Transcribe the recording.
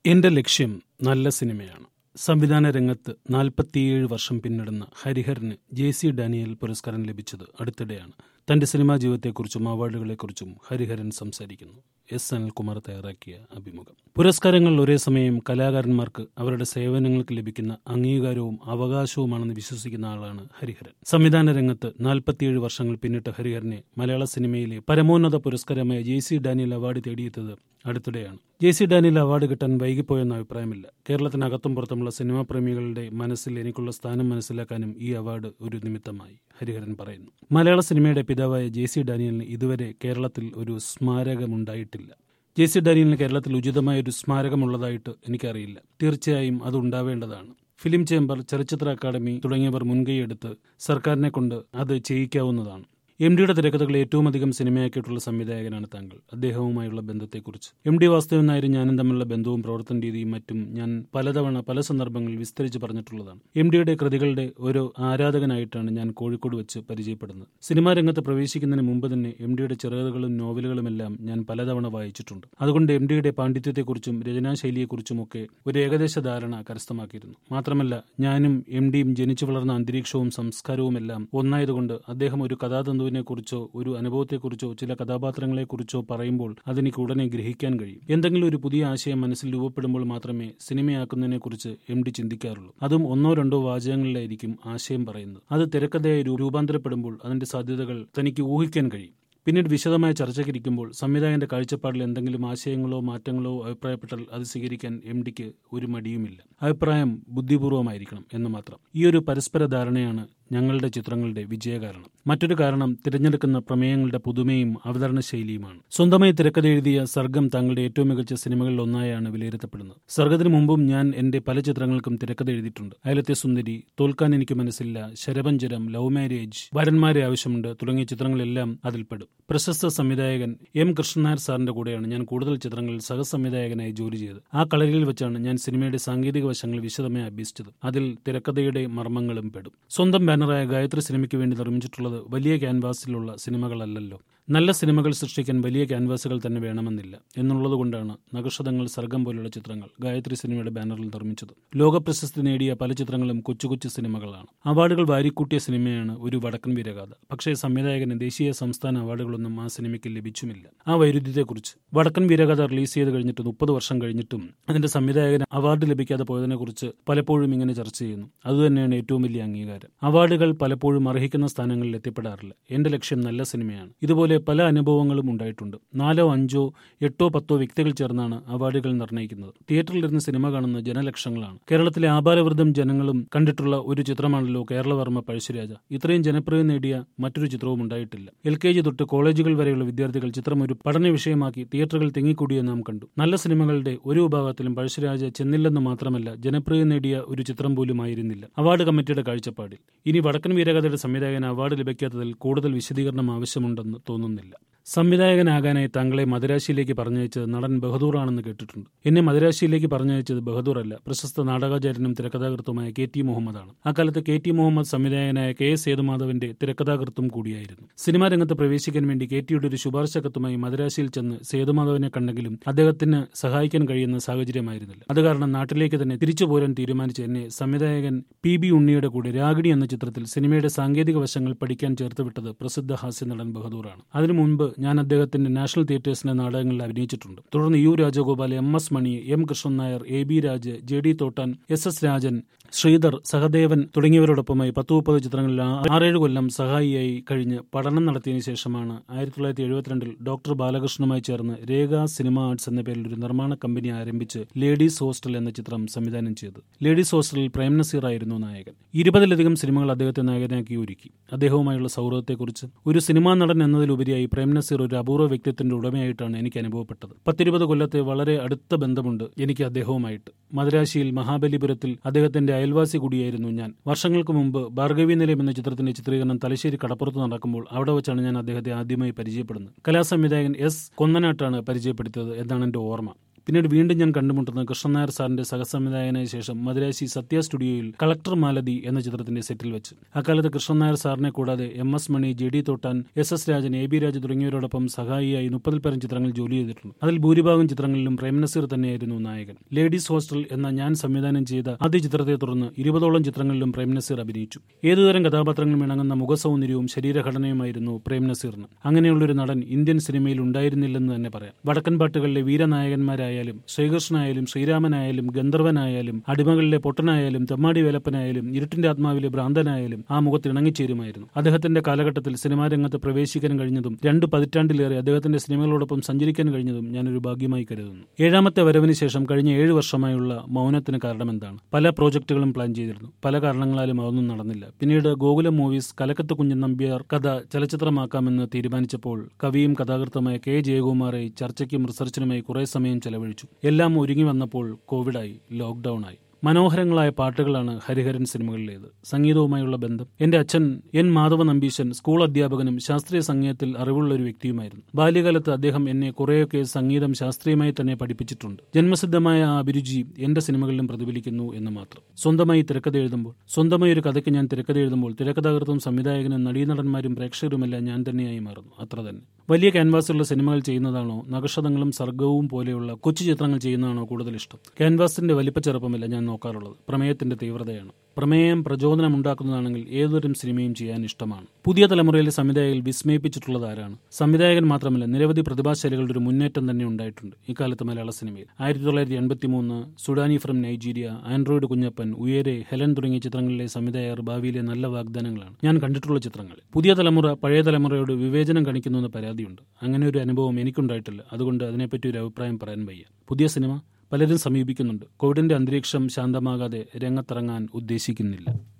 എന്റെ ലക്ഷ്യം നല്ല സിനിമയാണ് സംവിധാന രംഗത്ത് നാൽപ്പത്തിയേഴ് വർഷം പിന്നിടുന്ന ഹരിഹരന് ജെ സി ഡാനിയൽ പുരസ്കാരം ലഭിച്ചത് അടുത്തിടെയാണ് തന്റെ സിനിമാ ജീവിതത്തെക്കുറിച്ചും അവാർഡുകളെക്കുറിച്ചും ഹരിഹരൻ സംസാരിക്കുന്നു എസ് അനിൽകുമാർ തയ്യാറാക്കിയ അഭിമുഖം പുരസ്കാരങ്ങൾ ഒരേ സമയം കലാകാരന്മാർക്ക് അവരുടെ സേവനങ്ങൾക്ക് ലഭിക്കുന്ന അംഗീകാരവും അവകാശവുമാണെന്ന് വിശ്വസിക്കുന്ന ആളാണ് ഹരിഹരൻ സംവിധാന രംഗത്ത് നാൽപ്പത്തിയേഴ് വർഷങ്ങൾ പിന്നിട്ട ഹരിഹരനെ മലയാള സിനിമയിലെ പരമോന്നത പുരസ്കാരമായ ജെ സി ഡാനിയൽ അവാർഡ് തേടിയെത്തത് അടുത്തിടെയാണ് ജെ സി ഡാനിയൽ അവാർഡ് കിട്ടാൻ വൈകിപ്പോയെന്ന അഭിപ്രായമില്ല കേരളത്തിനകത്തും പുറത്തുമുള്ള സിനിമാ പ്രേമികളുടെ മനസ്സിൽ എനിക്കുള്ള സ്ഥാനം മനസ്സിലാക്കാനും ഈ അവാർഡ് ഒരു നിമിത്തമായി ഹരിഹരൻ പറയുന്നു മലയാള സിനിമയുടെ പിതാവായ ജെ സി ഡാനിയലിന് ഇതുവരെ കേരളത്തിൽ ഒരു സ്മാരകമുണ്ടായിട്ടില്ല ജെ സി ഡാനിയലിന് കേരളത്തിൽ ഉചിതമായ ഒരു സ്മാരകമുള്ളതായിട്ട് എനിക്കറിയില്ല തീർച്ചയായും അത് ഉണ്ടാവേണ്ടതാണ് ഫിലിം ചേംബർ ചലച്ചിത്ര അക്കാദമി തുടങ്ങിയവർ മുൻകൈയെടുത്ത് സർക്കാരിനെ കൊണ്ട് അത് ചെയ്യിക്കാവുന്നതാണ് എം ഡിയുടെ തിരക്കഥകൾ ഏറ്റവും അധികം സിനിമയാക്കിയിട്ടുള്ള സംവിധായകനാണ് താങ്കൾ അദ്ദേഹവുമായുള്ള ബന്ധത്തെക്കുറിച്ച് എം ഡി വാസുദേവൻ നായരും ഞാനും തമ്മിലുള്ള ബന്ധവും പ്രവർത്തന രീതിയും മറ്റും ഞാൻ പലതവണ പല സന്ദർഭങ്ങളിൽ വിസ്തരിച്ച് പറഞ്ഞിട്ടുള്ളതാണ് എം ഡിയുടെ കൃതികളുടെ ഒരു ആരാധകനായിട്ടാണ് ഞാൻ കോഴിക്കോട് വെച്ച് പരിചയപ്പെടുന്നത് സിനിമാ രംഗത്ത് പ്രവേശിക്കുന്നതിന് മുമ്പ് തന്നെ എം ഡിയുടെ ചെറുകഥകളും നോവലുകളുമെല്ലാം ഞാൻ പലതവണ വായിച്ചിട്ടുണ്ട് അതുകൊണ്ട് എം ഡിയുടെ പാണ്ഡിത്യത്തെക്കുറിച്ചും രചനാശൈലിയെക്കുറിച്ചുമൊക്കെ ഒരു ഏകദേശ ധാരണ കരസ്ഥമാക്കിയിരുന്നു മാത്രമല്ല ഞാനും എം ഡിയും ജനിച്ചു വളർന്ന അന്തരീക്ഷവും സംസ്കാരവുമെല്ലാം ഒന്നായതുകൊണ്ട് അദ്ദേഹം ഒരു കഥാതന്തുവിനെ കുറിച്ചോ ഒരു അനുഭവത്തെക്കുറിച്ചോ ചില കഥാപാത്രങ്ങളെക്കുറിച്ചോ പറയുമ്പോൾ അതെനിക്ക് ഉടനെ ഗ്രഹിക്കാൻ കഴിയും എന്തെങ്കിലും ഒരു പുതിയ ആശയം മനസ്സിൽ രൂപപ്പെടുമ്പോൾ മാത്രമേ സിനിമയാക്കുന്നതിനെക്കുറിച്ച് എം ഡി ചിന്തിക്കാറുള്ളൂ അതും ഒന്നോ രണ്ടോ വാചകങ്ങളിലായിരിക്കും ആശയം പറയുന്നത് അത് തിരക്കഥയായി രൂപാന്തരപ്പെടുമ്പോൾ അതിന്റെ സാധ്യതകൾ തനിക്ക് ഊഹിക്കാൻ കഴിയും പിന്നീട് വിശദമായ ചർച്ചയ്ക്കിരിക്കുമ്പോൾ സംവിധായകന്റെ കാഴ്ചപ്പാടിൽ എന്തെങ്കിലും ആശയങ്ങളോ മാറ്റങ്ങളോ അഭിപ്രായപ്പെട്ടാൽ അത് സ്വീകരിക്കാൻ എം ഡിക്ക് ഒരു മടിയുമില്ല അഭിപ്രായം ബുദ്ധിപൂർവമായിരിക്കണം എന്ന് മാത്രം ഈ ഒരു പരസ്പര ധാരണയാണ് ഞങ്ങളുടെ ചിത്രങ്ങളുടെ വിജയകാരണം മറ്റൊരു കാരണം തിരഞ്ഞെടുക്കുന്ന പ്രമേയങ്ങളുടെ പുതുമയും അവതരണ ശൈലിയുമാണ് സ്വന്തമായി തിരക്കഥ എഴുതിയ സർഗം താങ്കളുടെ ഏറ്റവും മികച്ച സിനിമകളിൽ ഒന്നായാണ് വിലയിരുത്തപ്പെടുന്നത് സർഗത്തിന് മുമ്പും ഞാൻ എന്റെ പല ചിത്രങ്ങൾക്കും തിരക്കഥ എഴുതിയിട്ടുണ്ട് അയലത്തെ സുന്ദരി തോൽക്കാൻ എനിക്ക് മനസ്സില്ല ശരപഞ്ചരം ലവ് മാരേജ് വരന്മാരെ ആവശ്യമുണ്ട് തുടങ്ങിയ ചിത്രങ്ങളെല്ലാം അതിൽപ്പെടും പ്രശസ്ത സംവിധായകൻ എം കൃഷ്ണനായർ സാറിന്റെ കൂടെയാണ് ഞാൻ കൂടുതൽ ചിത്രങ്ങളിൽ സഹസംവിധായകനായി ജോലി ചെയ്തത് ആ കളരിയിൽ വെച്ചാണ് ഞാൻ സിനിമയുടെ സാങ്കേതിക വശങ്ങൾ വിശദമായി അഭ്യസിച്ചത് അതിൽ തിരക്കഥയുടെ മർമ്മങ്ങളും പെടും സ്വന്തം ബാനറായ ഗായത്രി സിനിമയ്ക്ക് വേണ്ടി നിർമ്മിച്ചിട്ടുള്ളത് വലിയ ക്യാൻവാസിലുള്ള സിനിമകളല്ലല്ലോ നല്ല സിനിമകൾ സൃഷ്ടിക്കാൻ വലിയ ക്യാൻവാസുകൾ തന്നെ വേണമെന്നില്ല എന്നുള്ളതുകൊണ്ടാണ് നഗക്ഷതങ്ങൾ സർഗം പോലുള്ള ചിത്രങ്ങൾ ഗായത്രി സിനിമയുടെ ബാനറിൽ നിർമ്മിച്ചത് ലോകപ്രശസ്തി നേടിയ പല ചിത്രങ്ങളും കൊച്ചു കൊച്ചു സിനിമകളാണ് അവാർഡുകൾ വാരിക്കൂട്ടിയ സിനിമയാണ് ഒരു വടക്കൻ വീരഗാഥ പക്ഷേ സംവിധായകന് ദേശീയ സംസ്ഥാന അവാർഡുകളൊന്നും ആ സിനിമയ്ക്ക് ലഭിച്ചുമില്ല ആ വൈരുദ്ധ്യത്തെക്കുറിച്ച് വടക്കൻ വീരഗാഥ റിലീസ് ചെയ്ത് കഴിഞ്ഞിട്ട് മുപ്പത് വർഷം കഴിഞ്ഞിട്ടും അതിന്റെ സംവിധായകന് അവാർഡ് ലഭിക്കാതെ പോയതിനെക്കുറിച്ച് പലപ്പോഴും ഇങ്ങനെ ചർച്ച ചെയ്യുന്നു അതുതന്നെയാണ് ഏറ്റവും വലിയ അംഗീകാരം അവാർഡുകൾ പലപ്പോഴും അർഹിക്കുന്ന സ്ഥാനങ്ങളിൽ എത്തിപ്പെടാറില്ല എന്റെ ലക്ഷ്യം നല്ല സിനിമയാണ് ഇതുപോലെ പല അനുഭവങ്ങളും ഉണ്ടായിട്ടുണ്ട് നാലോ അഞ്ചോ എട്ടോ പത്തോ വ്യക്തികൾ ചേർന്നാണ് അവാർഡുകൾ നിർണ്ണയിക്കുന്നത് തിയേറ്ററിലിരുന്ന് സിനിമ കാണുന്ന ജനലക്ഷങ്ങളാണ് കേരളത്തിലെ ആപാലവൃദ്ധം ജനങ്ങളും കണ്ടിട്ടുള്ള ഒരു ചിത്രമാണല്ലോ കേരളവർമ്മ പഴശ്ശിരാജ ഇത്രയും ജനപ്രിയം നേടിയ മറ്റൊരു ചിത്രവും ഉണ്ടായിട്ടില്ല എൽ കെ ജി തൊട്ട് കോളേജുകൾ വരെയുള്ള വിദ്യാർത്ഥികൾ ചിത്രം ഒരു പഠന വിഷയമാക്കി തിയേറ്ററുകൾ തിങ്ങിക്കൂടിയ നാം കണ്ടു നല്ല സിനിമകളുടെ ഒരു വിഭാഗത്തിലും പഴശ്ശിരാജ ചെന്നില്ലെന്ന് മാത്രമല്ല ജനപ്രിയം നേടിയ ഒരു ചിത്രം പോലും ആയിരുന്നില്ല അവാർഡ് കമ്മിറ്റിയുടെ കാഴ്ചപ്പാടിൽ ഇനി വടക്കൻ വീരകഥയുടെ സംവിധായകന് അവാർഡ് ലഭിക്കാത്തതിൽ കൂടുതൽ വിശദീകരണം ആവശ്യമുണ്ടെന്ന് തോന്നുന്നില്ല സംവിധായകനാകാനായി താങ്കളെ മദരാശിയിലേക്ക് പറഞ്ഞയച്ചത് നടൻ ബഹദൂറാണെന്ന് കേട്ടിട്ടുണ്ട് എന്നെ മദരാശിയിലേക്ക് പറഞ്ഞയച്ചത് ബഹദൂർ അല്ല പ്രശസ്ത നാടകാചാര്യനും തിരക്കഥാകൃത്തുമായ കെ ടി മുഹമ്മദാണ് അക്കാലത്ത് കെ ടി മുഹമ്മദ് സംവിധായകനായ കെ എസ് സേതുമാധവന്റെ തിരക്കഥാകൃത്തും കൂടിയായിരുന്നു സിനിമാ രംഗത്ത് പ്രവേശിക്കാൻ വേണ്ടി കെ ടിയുടെ ഒരു ശുപാർശ കത്തുമായി മദരാശിയിൽ ചെന്ന് സേതുമാധവനെ കണ്ടെങ്കിലും അദ്ദേഹത്തിന് സഹായിക്കാൻ കഴിയുന്ന സാഹചര്യമായിരുന്നില്ല അത് കാരണം നാട്ടിലേക്ക് തന്നെ തിരിച്ചു പോരാൻ തീരുമാനിച്ച എന്നെ സംവിധായകൻ പി ബി ഉണ്ണിയുടെ കൂടെ രാഗിണി എന്ന ചിത്രത്തിൽ സിനിമയുടെ സാങ്കേതിക വശങ്ങൾ പഠിക്കാൻ ചേർത്തുവിട്ടത് പ്രസിദ്ധ ഹാസ്യ നടൻ ബഹദൂറാണ് അതിനു മുൻപ് ഞാൻ അദ്ദേഹത്തിന്റെ നാഷണൽ തിയേറ്റേഴ്സിന്റെ നാടകങ്ങളിൽ അഭിനയിച്ചിട്ടുണ്ട് തുടർന്ന് U Rajagopal M S Mani M Krishnan Nair A B Raj J D Thottan S S Rajan Sreedhar Sahadevan തുടങ്ങിയവരോടൊപ്പമായി പത്ത് മുപ്പത് ചിത്രങ്ങളിൽ ആറേഴ് കൊല്ലം സഹായിയായി കഴിഞ്ഞ് പഠനം നടത്തിയതിനു ശേഷമാണ് ആയിരത്തി തൊള്ളായിരത്തി എഴുപത്തിരണ്ടിൽ ഡോക്ടർ ബാലകൃഷ്ണനുമായി ചേർന്ന് രേഖ സിനിമ ആർട്സ് എന്ന പേരിൽ ഒരു നിർമ്മാണ കമ്പനി ആരംഭിച്ച് ലേഡീസ് ഹോസ്റ്റൽ എന്ന ചിത്രം സംവിധാനം ചെയ്തു ലേഡീസ് ഹോസ്റ്റലിൽ പ്രേം നസീർ ആയിരുന്നു നായകൻ ഇരുപതിലധികം സിനിമകൾ അദ്ദേഹത്തെ നായകനാക്കി ഒരുക്കി അദ്ദേഹവുമായുള്ള സൗഹൃദത്തെക്കുറിച്ച് ഒരു സിനിമാ നടൻ എന്നതിലുപരിയായി പ്രേം നസീർ ഒരു അപൂർവ വ്യക്തിത്വത്തിന്റെ ഉടമയായിട്ടാണ് എനിക്ക് അനുഭവപ്പെട്ടത് പത്തിരുപത് കൊല്ലത്തെ വളരെ അടുത്ത ബന്ധമുണ്ട് എനിക്ക് അദ്ദേഹവുമായിട്ട് മദരാശിയിൽ മഹാബലിപുരത്തിൽ അദ്ദേഹത്തിന്റെ അയൽവാസി കൂടിയായിരുന്നു ഞാൻ വർഷങ്ങൾക്ക് മുമ്പ് ഭാർഗവി നിലയം എന്ന ചിത്രത്തിന്റെ ചിത്രീകരണം തലശ്ശേരി കടപ്പുറത്ത് നടക്കുമ്പോൾ അവിടെ വെച്ചാണ് ഞാൻ അദ്ദേഹത്തെ ആദ്യമായി പരിചയപ്പെടുന്നത് കലാസംവിധായകൻ എസ് കൊന്നനാട്ടാണ് പരിചയപ്പെടുത്തിയത് എന്നാണ് എന്റെ ഓർമ്മ പിന്നീട് വീണ്ടും ഞാൻ കണ്ടുമുട്ടുന്നത് കൃഷ്ണൻ നായർ സാറിന്റെ സഹസംവിധായകനായ ശേഷം മദ്രാശി സത്യ സ്റ്റുഡിയോയിൽ കളക്ടർ മാലതി എന്ന ചിത്രത്തിന്റെ സെറ്റിൽ വെച്ച് അക്കാലത്ത് കൃഷ്ണൻ നായർ സാറിനെ കൂടാതെ M S Mani J D Thottan S S Rajan A B Raj തുടങ്ങിയവരോടൊപ്പം സഹായിയായി മുപ്പതിൽ പരം ചിത്രങ്ങൾ ജോലി ചെയ്തിട്ടുണ്ട് അതിൽ ഭൂരിഭാഗം ചിത്രങ്ങളിലും പ്രേംനസീർ തന്നെയായിരുന്നു നായകൻ ലേഡീസ് ഹോസ്റ്റൽ എന്ന ഞാൻ സംവിധാനം ചെയ്ത ആദ്യ ചിത്രത്തെ തുടർന്ന് ഇരുപതോളം ചിത്രങ്ങളിലും പ്രേംനസീർ അഭിനയിച്ചു ഏതുതരം കഥാപാത്രങ്ങളും ഇണങ്ങുന്ന മുഖസൗന്ദര്യവും ശരീരഘടനയുമായിരുന്നു പ്രേംനസീറിന് അങ്ങനെയുള്ളൊരു നടൻ ഇന്ത്യൻ സിനിമയിൽ ഉണ്ടായിരുന്നില്ലെന്ന് തന്നെ പറയാം വടക്കൻ പാട്ടുകളിലെ വീരനായകന്മാരായാലും ശ്രീകൃഷ്ണനായാലും ശ്രീരാമനായാലും ഗന്ധർവനായാലും അടിമകളിലെ പൊട്ടനായാലും തെമ്മാടി വേലപ്പനായാലും ഇരുട്ടിന്റെ ആത്മാവിലെ ഭ്രാന്തനായാലും ആ മുഖത്ത് ഇണങ്ങിച്ചേരുമായിരുന്നു അദ്ദേഹത്തിന്റെ കാലഘട്ടത്തിൽ സിനിമാ രംഗത്ത് പ്രവേശിക്കാൻ കഴിഞ്ഞതും രണ്ട് പതിറ്റാണ്ടിലേറെ അദ്ദേഹത്തിന്റെ സിനിമകളോടൊപ്പം സഞ്ചരിക്കാൻ കഴിഞ്ഞതും ഞാനൊരു ഭാഗ്യമായി കരുതുന്നു ഏഴാമത്തെ വരവിന് ശേഷം കഴിഞ്ഞ ഏഴ് വർഷമായുള്ള മൗനത്തിന് കാരണമെന്താണ് പല പ്രോജക്റ്റുകളും പ്ലാൻ ചെയ്തിരുന്നു പല കാരണങ്ങളാലും അതൊന്നും നടന്നില്ല പിന്നീട് ഗോകുലം മൂവീസ് കലക്കത്ത് കുഞ്ഞൻ നമ്പ്യാർ കഥ ചലച്ചിത്രമാക്കാമെന്ന് തീരുമാനിച്ചപ്പോൾ കവിയും കഥാകൃത്തുമായ കെ ജയകുമാറെ ചർച്ചയ്ക്കും റിസർച്ചിനുമായി കുറെ സമയം ചെലവഴിച്ചു എല്ലാം ഒരുങ്ങി വന്നപ്പോൾ കോവിഡായി ലോക്ക്ഡൌൺ ആയി മനോഹരങ്ങളായ പാട്ടുകളാണ് ഹരിഹരൻ സിനിമകളിലേത് സംഗീതവുമായുള്ള ബന്ധം എന്റെ അച്ഛൻ എൻ മാധവ നമ്പീശൻ സ്കൂൾ അധ്യാപകനും ശാസ്ത്രീയ സംഗീതത്തിൽ അറിവുള്ള ഒരു വ്യക്തിയുമായിരുന്നു ബാല്യകാലത്ത് അദ്ദേഹം എന്നെ കുറേയൊക്കെ സംഗീതം ശാസ്ത്രീയമായി തന്നെ പഠിപ്പിച്ചിട്ടുണ്ട് ജന്മസിദ്ധമായ ആ അഭിരുചി എന്റെ സിനിമകളിലും പ്രതിഫലിക്കുന്നു എന്ന് മാത്രം സ്വന്തമായി തിരക്കഥ എഴുതുമ്പോൾ സ്വന്തമായി ഒരു കഥയ്ക്ക് ഞാൻ തിരക്കഥ എഴുതുമ്പോൾ തിരക്കഥാകൃത്തും സംവിധായകനും നടീനടന്മാരും പ്രേക്ഷകരുമെല്ലാം ഞാൻ തന്നെയായി മാറുന്നു അത്ര തന്നെ വലിയ ക്യാൻവാസുള്ള സിനിമകൾ ചെയ്യുന്നതാണോ നക്ഷതങ്ങളും സർഗവും പോലെയുള്ള കൊച്ചു ചിത്രങ്ങൾ ചെയ്യുന്നതാണോ കൂടുതൽ ഇഷ്ടം ക്യാൻവാസിന്റെ വലിപ്പച്ചെറുപ്പമല്ല ഞാൻ നോക്കാറുള്ളത് പ്രമേയത്തിന്റെ തീവ്രതയാണ് പ്രമേയം പ്രചോദനം ഉണ്ടാക്കുന്നതാണെങ്കിൽ ഏതൊരു സിനിമയും ചെയ്യാൻ ഇഷ്ടമാണ് പുതിയ തലമുറയിലെ സംവിധായകർ വിസ്മയിപ്പിച്ചിട്ടുള്ളത് ആരാണ് സംവിധായകൻ മാത്രമല്ല നിരവധി പ്രതിഭാശാലികളുടെ ഒരു മുന്നേറ്റം തന്നെ ഉണ്ടായിട്ടുണ്ട് ഇക്കാലത്ത് മലയാള സിനിമയിൽ ആയിരത്തി തൊള്ളായിരത്തി എൺപത്തി മൂന്ന് Sudani from Nigeria android Kunjappan Uyare Helen തുടങ്ങിയ ചിത്രങ്ങളിലെ സംവിധായകർ ഭാവിയിലെ നല്ല വാഗ്ദാനങ്ങളാണ് ഞാൻ കണ്ടിട്ടുള്ള ചിത്രങ്ങൾ പുതിയ തലമുറ പഴയ തലമുറയോട് വിവേചനം കാണിക്കുന്നുവെന്ന് പരാതിയുണ്ട് അങ്ങനെ ഒരു അനുഭവം എനിക്കുണ്ടായിട്ടില്ല അതുകൊണ്ട് അതിനെപ്പറ്റി ഒരു അഭിപ്രായം പറയാൻ വയ്യ പുതിയ സിനിമ പലരും സമീപിക്കുന്നുണ്ട് കോവിഡിന്റെ അന്തരീക്ഷം ശാന്തമാകാതെ രംഗത്തിറങ്ങാൻ ഉദ്ദേശിക്കുന്നില്ല